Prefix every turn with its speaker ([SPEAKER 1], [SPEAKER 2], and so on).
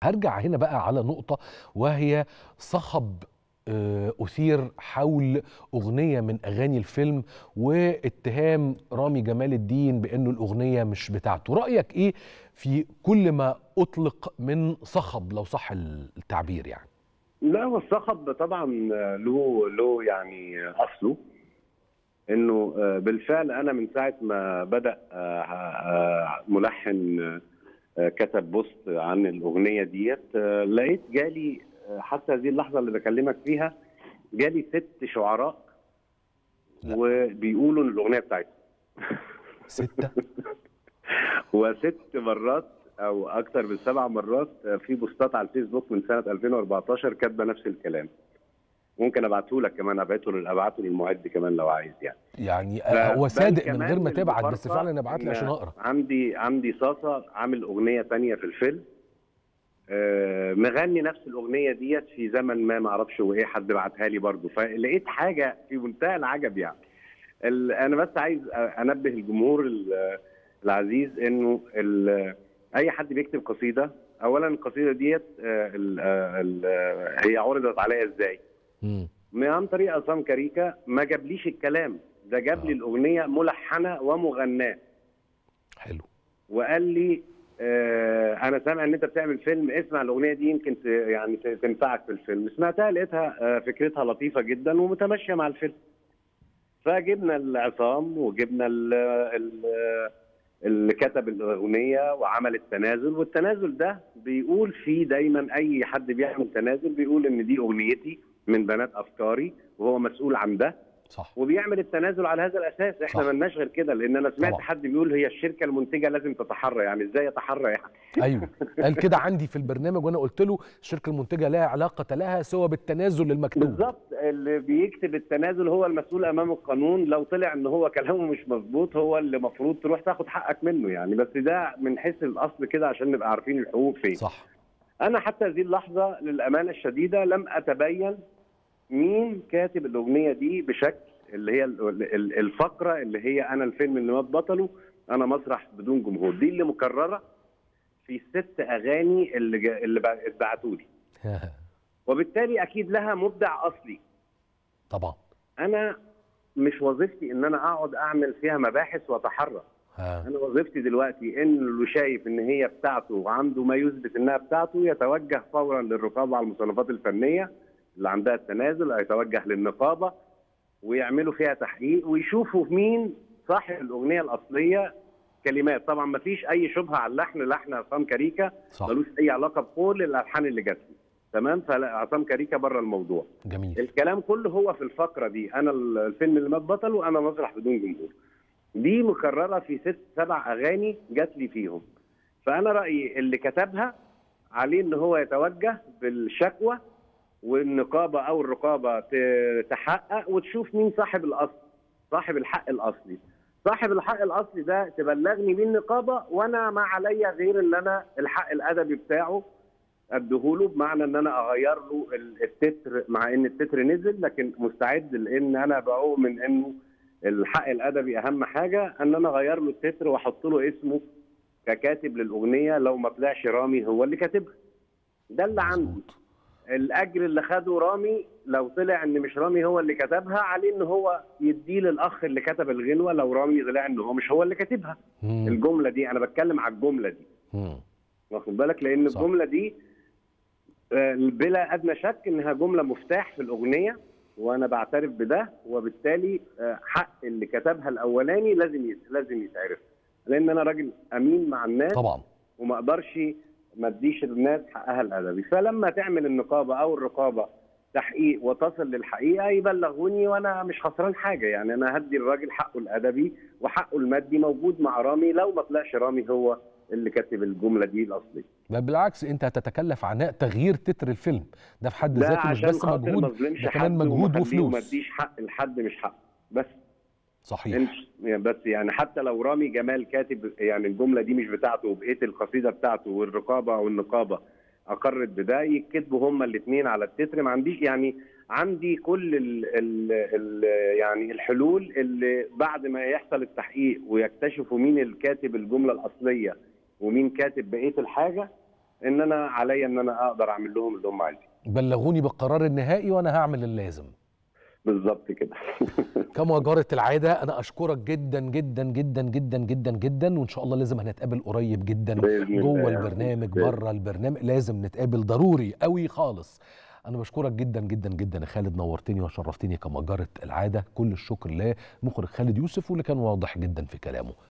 [SPEAKER 1] هرجع هنا بقى على نقطة وهي صخب آه، أثير حول أغنية من أغاني الفيلم واتهام رامي جمال الدين بأنه الأغنية مش بتاعته رأيك إيه في كل ما أطلق من صخب لو صح التعبير يعني
[SPEAKER 2] لا هو الصخب طبعا له له يعني اصله انه بالفعل انا من ساعه ما بدا ملحن كتب بوست عن الاغنيه ديت لقيت جالي حتى هذه اللحظه اللي بكلمك فيها جالي ست شعراء
[SPEAKER 1] لا.
[SPEAKER 2] وبيقولوا ان الاغنيه بتاعتهم
[SPEAKER 1] ستة
[SPEAKER 2] وست مرات او اكثر من سبع مرات في بوستات على الفيسبوك من سنه 2014 كاتبه نفس الكلام ممكن ابعته لك كمان ابعته ابعته للمعد كمان لو عايز يعني
[SPEAKER 1] يعني
[SPEAKER 2] ف-
[SPEAKER 1] هو
[SPEAKER 2] بل
[SPEAKER 1] صادق من
[SPEAKER 2] كمان
[SPEAKER 1] غير ما تبعت بس
[SPEAKER 2] المفارقة
[SPEAKER 1] فعلا ابعت لي
[SPEAKER 2] إن
[SPEAKER 1] عشان أقرأ
[SPEAKER 2] عندي عندي صاصه عامل اغنيه تانية في الفيلم آه، مغني نفس الاغنيه ديت في زمن ما ما اعرفش هو ايه حد بعتها لي برضه فلقيت حاجه في منتهى العجب يعني ال- انا بس عايز انبه الجمهور ال- العزيز انه ال- اي حد بيكتب قصيده اولا القصيده ديت آه، ال- آه، ال- آه، هي عرضت عليا ازاي
[SPEAKER 1] مم.
[SPEAKER 2] من عن طريق عصام كاريكا ما جابليش الكلام ده جاب لي
[SPEAKER 1] آه.
[SPEAKER 2] الاغنيه ملحنه ومغناه
[SPEAKER 1] حلو
[SPEAKER 2] وقال لي آه انا سامع ان انت بتعمل فيلم اسمع الاغنيه دي يمكن ت- يعني ت- تنفعك في الفيلم سمعتها لقيتها آه فكرتها لطيفه جدا ومتماشيه مع الفيلم فجبنا العصام وجبنا ال- ال- اللي كتب الاغنيه وعمل التنازل والتنازل ده بيقول فيه دايما اي حد بيعمل تنازل بيقول ان دي اغنيتي من بنات افكاري وهو مسؤول عن ده
[SPEAKER 1] صح
[SPEAKER 2] وبيعمل التنازل على هذا الاساس احنا
[SPEAKER 1] صح.
[SPEAKER 2] ملناش غير كده لان انا سمعت
[SPEAKER 1] طبعا.
[SPEAKER 2] حد بيقول هي الشركه المنتجه لازم تتحرى يعني ازاي يتحرى يعني
[SPEAKER 1] ايوه قال كده عندي في البرنامج وانا قلت له الشركه المنتجه لا علاقه لها سوى بالتنازل المكتوب
[SPEAKER 2] بالظبط اللي بيكتب التنازل هو المسؤول امام القانون لو طلع ان هو كلامه مش مظبوط هو اللي المفروض تروح تاخد حقك منه يعني بس ده من حيث الاصل كده عشان نبقى عارفين الحقوق فين
[SPEAKER 1] صح
[SPEAKER 2] انا حتى هذه اللحظه للامانه الشديده لم اتبين مين كاتب الاغنيه دي بشكل اللي هي ال- ال- الفقره اللي هي انا الفيلم اللي مات بطله انا مسرح بدون جمهور دي اللي مكرره في الست اغاني اللي جا- اللي اتبعتوا لي وبالتالي اكيد لها مبدع اصلي
[SPEAKER 1] طبعا
[SPEAKER 2] انا مش وظيفتي ان انا اقعد اعمل فيها مباحث واتحرى
[SPEAKER 1] ها.
[SPEAKER 2] انا وظيفتي دلوقتي ان اللي شايف ان هي بتاعته وعنده ما يثبت انها بتاعته يتوجه فورا للرقابه على المصنفات الفنيه اللي عندها التنازل يتوجه للنقابه ويعملوا فيها تحقيق ويشوفوا مين صاحب الاغنيه الاصليه كلمات طبعا ما فيش اي شبهه على اللحن لحن عصام كاريكا
[SPEAKER 1] صح
[SPEAKER 2] ملوش اي علاقه بكل الالحان اللي جات لي تمام فعصام كاريكا بره الموضوع
[SPEAKER 1] جميل
[SPEAKER 2] الكلام كله هو في الفقره دي انا الفيلم اللي مات بطله انا مسرح بدون جمهور دي مكرره في ست سبع اغاني جات لي فيهم فانا رايي اللي كتبها عليه ان هو يتوجه بالشكوى والنقابه او الرقابه ت- تحقق وتشوف مين صاحب الاصل صاحب الحق الاصلي صاحب الحق الاصلي ده تبلغني بيه النقابه وانا ما عليا غير ان انا الحق الادبي بتاعه اديهوله بمعنى ان انا اغير له ال- التتر مع ان التتر نزل لكن مستعد لان انا بؤمن انه الحق الادبي اهم حاجه ان انا اغير له التتر واحط له اسمه ككاتب للاغنيه لو ما طلعش رامي هو اللي كاتبها ده اللي عندي
[SPEAKER 1] مظبوط.
[SPEAKER 2] الاجر اللي خده رامي لو طلع ان مش رامي هو اللي كتبها عليه ان هو يديه للاخ اللي كتب الغنوه لو رامي طلع ان هو مش هو اللي كاتبها
[SPEAKER 1] مم.
[SPEAKER 2] الجمله دي انا بتكلم على الجمله دي
[SPEAKER 1] مم.
[SPEAKER 2] واخد بالك لان
[SPEAKER 1] صح.
[SPEAKER 2] الجمله دي آه، بلا ادنى شك انها جمله مفتاح في الاغنيه وانا بعترف بده وبالتالي آه، حق اللي كتبها الاولاني لازم يت- لازم يتعرف لان انا راجل امين مع الناس
[SPEAKER 1] طبعا
[SPEAKER 2] وما اقدرش ما اديش الناس حقها الادبي فلما تعمل النقابه او الرقابه تحقيق وتصل للحقيقه يبلغوني وانا مش خسران حاجه يعني انا هدي الراجل حقه الادبي وحقه المادي موجود مع رامي لو ما طلعش رامي هو اللي كاتب الجمله دي الاصليه
[SPEAKER 1] بل بالعكس انت هتتكلف عناء تغيير تتر الفيلم ده في حد
[SPEAKER 2] ده
[SPEAKER 1] ذاته مش
[SPEAKER 2] عشان
[SPEAKER 1] بس
[SPEAKER 2] خاطر ما
[SPEAKER 1] مجهود
[SPEAKER 2] اظلمش
[SPEAKER 1] ده كمان
[SPEAKER 2] حد
[SPEAKER 1] مجهود
[SPEAKER 2] ومخليه وما
[SPEAKER 1] وفلوس
[SPEAKER 2] اديش حق لحد مش حق بس
[SPEAKER 1] صحيح
[SPEAKER 2] انت يعني بس يعني حتى لو رامي جمال كاتب يعني الجمله دي مش بتاعته وبقيه القصيده بتاعته والرقابه او النقابه اقرت بده يكتبوا هما الاثنين على التتر ما عنديش يعني عندي كل ال ال ال يعني الحلول اللي بعد ما يحصل التحقيق ويكتشفوا مين الكاتب الجمله الاصليه ومين كاتب بقيه الحاجه ان انا عليا ان انا اقدر اعمل لهم اللي هم عايزينه
[SPEAKER 1] بلغوني بالقرار النهائي وانا هعمل اللازم
[SPEAKER 2] بالظبط كده
[SPEAKER 1] كما جرت العاده انا اشكرك جدا جدا جدا جدا جدا جدا وان شاء الله لازم هنتقابل قريب جدا
[SPEAKER 2] بإذن
[SPEAKER 1] جوه
[SPEAKER 2] الله.
[SPEAKER 1] البرنامج
[SPEAKER 2] بإذن-
[SPEAKER 1] بره البرنامج لازم نتقابل ضروري قوي خالص انا بشكرك جدا جدا جدا يا خالد نورتني وشرفتني كما جرت العاده كل الشكر للمخرج خالد يوسف واللي كان واضح جدا في كلامه